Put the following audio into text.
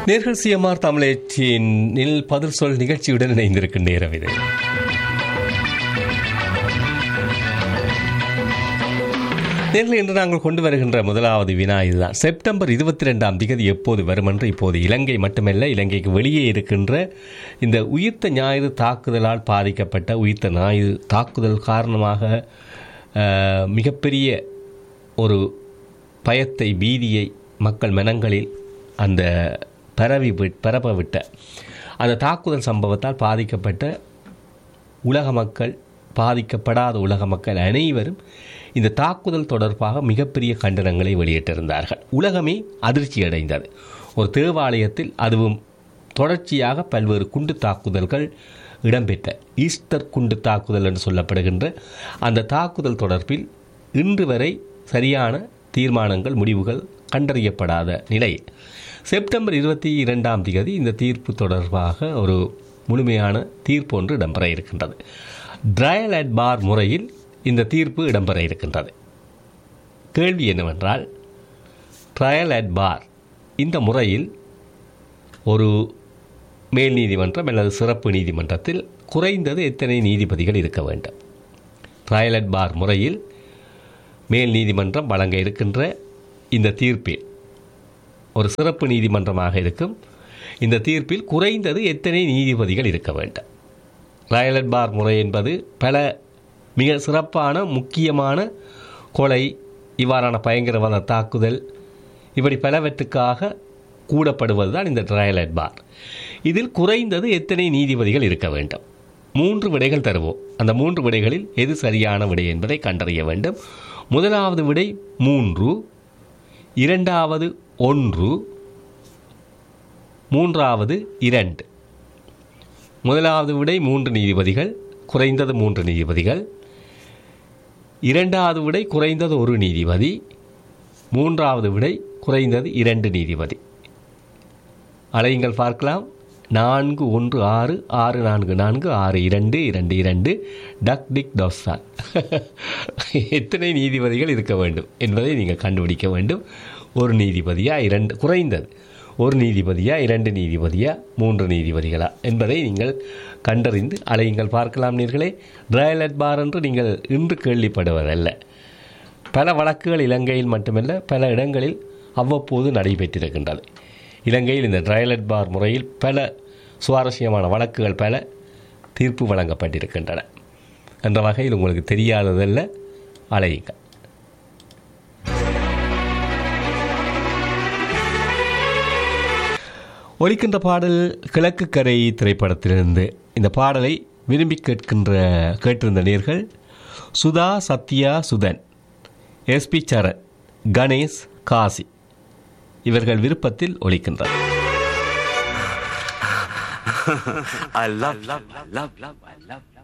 நேர்கள் சிஎம்ஆர் தமிழச்சியில் பதில் சொல் நிகழ்ச்சியுடன் இணைந்திருக்கும் நேரம் இது நேரில் இன்று நாங்கள் கொண்டு வருகின்ற முதலாவது வினா இதுதான் செப்டம்பர் இருபத்தி ரெண்டாம் திகதி எப்போது வரும் என்று இப்போது இலங்கை மட்டுமல்ல இலங்கைக்கு வெளியே இருக்கின்ற இந்த உயிர்த்த ஞாயிறு தாக்குதலால் பாதிக்கப்பட்ட உயிர்த்த ஞாயிறு தாக்குதல் காரணமாக அஹ், மிகப்பெரிய ஒரு பயத்தை பீதியை மக்கள் மனங்களில் அந்த பரவி விட்- பரப்ப விட்ட அந்த தாக்குதல் சம்பவத்தால் பாதிக்கப்பட்ட உலக மக்கள் பாதிக்கப்படாத உலக மக்கள் அனைவரும் இந்த தாக்குதல் தொடர்பாக மிகப்பெரிய கண்டனங்களை வெளியிட்டிருந்தார்கள் உலகமே அதிர்ச்சி அடைந்தது ஒரு தேவாலயத்தில் அதுவும் தொடர்ச்சியாக பல்வேறு குண்டு தாக்குதல்கள் இடம்பெற்ற ஈஸ்டர் குண்டு தாக்குதல் என்று சொல்லப்படுகின்ற அந்த தாக்குதல் தொடர்பில் இன்று வரை சரியான தீர்மானங்கள் முடிவுகள் கண்டறியப்படாத நிலை செப்டம்பர் இருபத்தி இரண்டாம் தேதி இந்த தீர்ப்பு தொடர்பாக ஒரு முழுமையான தீர்ப்பு ஒன்று இடம்பெற இருக்கின்றது ட்ரையல் அட் பார் முறையில் இந்த தீர்ப்பு இடம்பெற இருக்கின்றது கேள்வி என்னவென்றால் ட்ரையல் அட் பார் இந்த முறையில் ஒரு மேல் நீதிமன்றம் அல்லது சிறப்பு நீதிமன்றத்தில் குறைந்தது எத்தனை நீதிபதிகள் இருக்க வேண்டும் ட்ரையல் அட் பார் முறையில் மேல் நீதிமன்றம் வழங்க இருக்கின்ற இந்த தீர்ப்பில் ஒரு சிறப்பு நீதிமன்றமாக இருக்கும் இந்த தீர்ப்பில் குறைந்தது எத்தனை நீதிபதிகள் இருக்க வேண்டும் ராயலட் பார் முறை என்பது பல மிக சிறப்பான முக்கியமான கொலை இவ்வாறான பயங்கரவாத தாக்குதல் இப்படி பலவற்றுக்காக கூடப்படுவது தான் இந்த ட்ரையலட் பார் இதில் குறைந்தது எத்தனை நீதிபதிகள் இருக்க வேண்டும் மூன்று விடைகள் தருவோம் அந்த மூன்று விடைகளில் எது சரியான விடை என்பதை கண்டறிய வேண்டும் முதலாவது விடை மூன்று இரண்டாவது ஒன்று மூன்றாவது இரண்டு முதலாவது விடை மூன்று நீதிபதிகள் குறைந்தது மூன்று நீதிபதிகள் இரண்டாவது விடை குறைந்தது ஒரு நீதிபதி மூன்றாவது விடை குறைந்தது இரண்டு நீதிபதி அலையுங்கள் பார்க்கலாம் நான்கு ஒன்று ஆறு ஆறு நான்கு நான்கு ஆறு இரண்டு இரண்டு இரண்டு டக் டிக் டோஸ்தான் எத்தனை நீதிபதிகள் இருக்க வேண்டும் என்பதை நீங்கள் கண்டுபிடிக்க வேண்டும் ஒரு நீதிபதியா இரண்டு குறைந்தது ஒரு நீதிபதியா இரண்டு நீதிபதியா மூன்று நீதிபதிகளா என்பதை நீங்கள் கண்டறிந்து அலையுங்கள் பார்க்கலாம் நீர்களே ட்ரையலட் பார் என்று நீங்கள் இன்று கேள்விப்படுவதல்ல பல வழக்குகள் இலங்கையில் மட்டுமல்ல பல இடங்களில் அவ்வப்போது நடைபெற்றிருக்கின்றது இலங்கையில் இந்த ட்ரையலட் பார் முறையில் பல சுவாரஸ்யமான வழக்குகள் பல தீர்ப்பு வழங்கப்பட்டிருக்கின்றன என்ற வகையில் உங்களுக்கு தெரியாததல்ல அலையுங்கள் ஒலிக்கின்ற பாடல் கிழக்கு கரை திரைப்படத்திலிருந்து இந்த பாடலை விரும்பி கேட்கின்ற கேட்டிருந்த நேர்கள் சுதா சத்யா சுதன் எஸ்பி சரண் கணேஷ் காசி இவர்கள் விருப்பத்தில் ஒலிக்கின்றார் I love, love, love, love, I love.